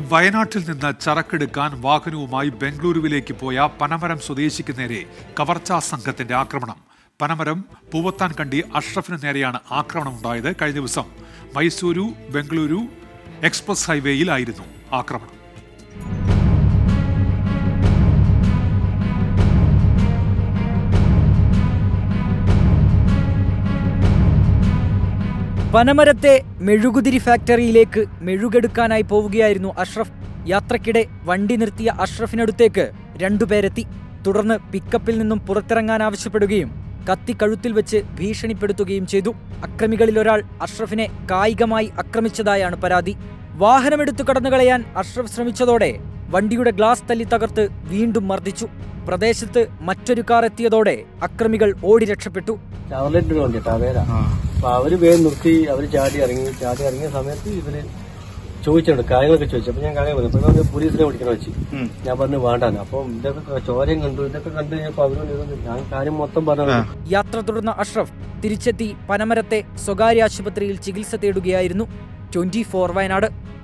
വയനാട്ടിൽ നിന്ന് ചരക്കെടുക്കാൻ വാഹനവുമായി ബംഗളൂരുവിലേക്ക് പോയ പനമരം സ്വദേശിക്ക് നേരെ കവർച്ചാ സംഘത്തിന്റെ ആക്രമണം പനമരം പൂവത്താൻ കണ്ടി അഷ്റഫിന് നേരെയാണ് ആക്രമണം ഉണ്ടായത് കഴിഞ്ഞ ദിവസം മൈസൂരു ബംഗളൂരു എക്സ്പ്രസ് ഹൈവേയിലായിരുന്നു ആക്രമണം പനമരത്തെ മെഴുകുതിരി ഫാക്ടറിയിലേക്ക് മെഴുകെടുക്കാനായി പോവുകയായിരുന്നു അഷ്റഫ് യാത്രക്കിടെ വണ്ടി നിർത്തിയ അഷ്റഫിനടുത്തേക്ക് രണ്ടുപേരെത്തി തുടർന്ന് പിക്കപ്പിൽ നിന്നും പുറത്തിറങ്ങാൻ ആവശ്യപ്പെടുകയും കത്തി കഴുത്തിൽ വെച്ച് ഭീഷണിപ്പെടുത്തുകയും ചെയ്തു അക്രമികളിൽ ഒരാൾ അഷ്റഫിനെ കായികമായി ആക്രമിച്ചതായാണ് പരാതി വാഹനമെടുത്തു കടന്നുകളയാൻ അഷ്റഫ് ശ്രമിച്ചതോടെ വണ്ടിയുടെ ഗ്ലാസ് തല്ലി തകർത്ത് വീണ്ടും മർദ്ദിച്ചു പ്രദേശത്ത് മറ്റൊരു കാർ എത്തിയതോടെ അക്രമികൾ ഓടി രക്ഷപ്പെട്ടു ചവർലെറ്റ് വണ്ടി ടവേര അപ്പൊ അവര് വേഗം നിർത്തി അവര് ചാടി ഇറങ്ങി ചാടി ഇറങ്ങിയ സമയത്ത് ഇവര് ചോദിച്ചിട്ടുണ്ട് കാര്യങ്ങളൊക്കെ ചോദിച്ചു അപ്പൊ ഞാൻ കാര്യം പറഞ്ഞു അപ്പൊ ഇവര് പോലീസിനെ വിളിക്കണം വെച്ച് ഞാൻ പറഞ്ഞു വേണ്ടാന്ന് അപ്പൊ ഇതൊക്കെ ചോരയും കണ്ടു ഇതൊക്കെ കണ്ടു കഴിഞ്ഞപ്പോ അവരോട് ഇതൊന്നും ഞാൻ കാര്യം മൊത്തം പറഞ്ഞു യാത്ര തുടർന്ന അഷ്റഫ് തിരിച്ചെത്തി പനമരത്തെ സ്വകാര്യ ആശുപത്രിയിൽ ചികിത്സ തേടുകയായിരുന്നു ട്വന്റി ഫോർ വയനാട്